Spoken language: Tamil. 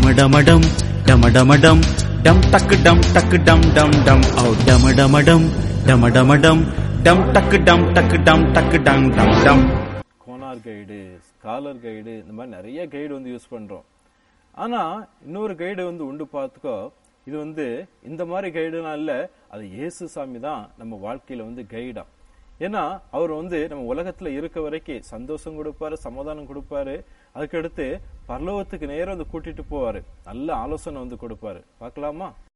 டமடமடம் டமடமடம் டம் டக்கு டம் டக்கு டம் டம் டம் ஓ டமடமடம் டமடமடம் டம் டக்கு டம் டக்கு டம் டக்கு டம் டம் டம் கோனார் கைடு ஸ்காலர் கைடு இந்த மாதிரி நிறைய கைடு வந்து யூஸ் பண்றோம் ஆனா இன்னொரு கைடு வந்து உண்டு பார்த்துக்கோ இது வந்து இந்த மாதிரி கைடுலாம் இல்ல அது இயேசு சாமி தான் நம்ம வாழ்க்கையில வந்து கைடா ஏன்னா அவர் வந்து நம்ம உலகத்துல இருக்க வரைக்கும் சந்தோஷம் கொடுப்பாரு சமாதானம் கொடுப்பாரு அதுக்கடுத்து பரலோகத்துக்கு நேரம் வந்து கூட்டிட்டு போவாரு நல்ல ஆலோசனை வந்து கொடுப்பாரு பார்க்கலாமா